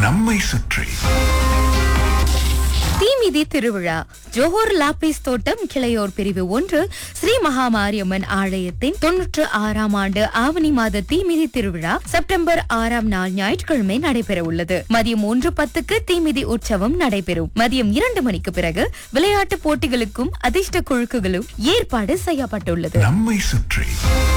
நம்மை சுற்றி தீமிதி திருவிழா ஜோஹர் லாபிஸ் தோட்டம் கிளையோர் பிரிவு ஒன்று ஸ்ரீ மகாமாரியம்மன் ஆலயத்தின் தொன்னூற்று ஆறாம் ஆண்டு ஆவணி மாத தீமிதி திருவிழா செப்டம்பர் ஆறாம் நாள் ஞாயிற்றுக்கிழமை நடைபெற உள்ளது மதியம் ஒன்று பத்துக்கு தீமிதி உற்சவம் நடைபெறும் மதியம் இரண்டு மணிக்கு பிறகு விளையாட்டு போட்டிகளுக்கும் அதிர்ஷ்ட குழுக்குகளும் ஏற்பாடு செய்யப்பட்டுள்ளது நம்மை சுற்றி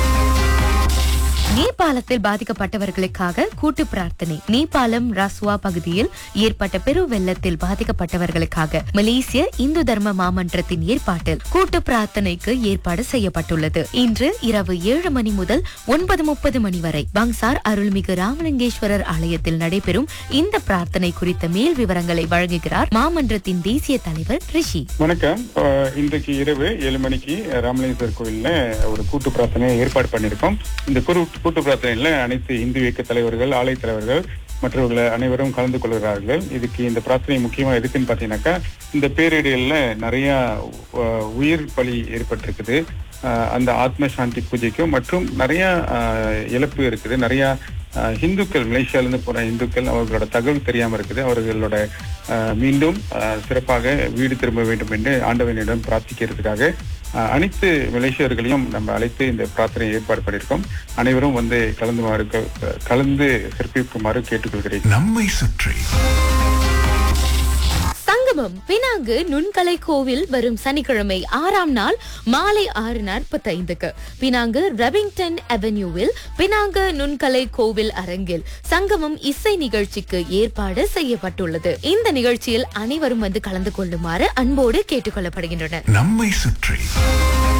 நேபாளத்தில் பாதிக்கப்பட்டவர்களுக்காக கூட்டு பிரார்த்தனை நேபாளம் ரஸ்வா பகுதியில் ஏற்பட்ட பெரு வெள்ளத்தில் பாதிக்கப்பட்டவர்களுக்காக மலேசிய இந்து தர்ம மாமன்றத்தின் ஏற்பாட்டில் கூட்டு பிரார்த்தனைக்கு ஏற்பாடு செய்யப்பட்டுள்ளது இன்று இரவு ஏழு மணி முதல் ஒன்பது முப்பது மணி வரை பங்சார் அருள்மிகு ராமலிங்கேஸ்வரர் ஆலயத்தில் நடைபெறும் இந்த பிரார்த்தனை குறித்த மேல் விவரங்களை வழங்குகிறார் மாமன்றத்தின் தேசிய தலைவர் ரிஷி வணக்கம் அஹ் இன்றைக்கு இரவு ஏழு மணிக்கு ராமலிங்கேஸ்வரர் கோவில்ல ஒரு கூட்டு பிரார்த்தனையை ஏற்பாடு பண்ணியிருக்கோம் இந்த கூட்டு கூட்டு பிரார்த்தனையில அனைத்து இந்து இயக்க தலைவர்கள் ஆலய தலைவர்கள் மற்றவர்கள் அனைவரும் கலந்து கொள்கிறார்கள் இதுக்கு இந்த பிரார்த்தனை முக்கியமா எதுக்குன்னு பாத்தீங்கன்னாக்கா இந்த பேரிடர்ல நிறைய அஹ், உயிர் பலி ஏற்பட்டிருக்குது அஹ், அந்த ஆத்ம சாந்தி பூஜைக்கும் மற்றும் நிறைய அஹ், இழப்பு இருக்குது நிறைய அஹ், இந்துக்கள் மலேசியால இருந்து போன இந்துக்கள் அவர்களோட தகவல் தெரியாம இருக்குது அவர்களோட அஹ், மீண்டும் அஹ், சிறப்பாக வீடு திரும்ப வேண்டும் என்று ஆண்டவனிடம் பிரார்த்திக்கிறதுக்காக அஹ், அனைத்து மலேசியர்களையும் நம்ம அழைத்து இந்த பிரார்த்தனை ஏற்பாடு பண்ணியிருக்கோம் அனைவரும் வந்து கலந்துமாறு கலந்து சிறப்பிக்குமாறு கேட்டுக்கொள்கிறேன் நம்மை சுற்றி சங்கமம் பினாங்கு நுண்கலை கோவில் வரும் சனிக்கிழமை ஆறாம் நாள் மாலை ஆறு நாற்பத்தைந்துக்கு பினாங்கு ரெபிங்டன் அவென்யூவில் பினாங்கு நுண்கலை கோவில் அரங்கில் சங்கமம் இசை நிகழ்ச்சிக்கு ஏற்பாடு செய்யப்பட்டுள்ளது இந்த நிகழ்ச்சியில் அனைவரும் வந்து கலந்து கொள்ளுமாறு அன்போடு கேட்டுக்கொள்ளப்படுகின்றனர் நம்மை சுற்றி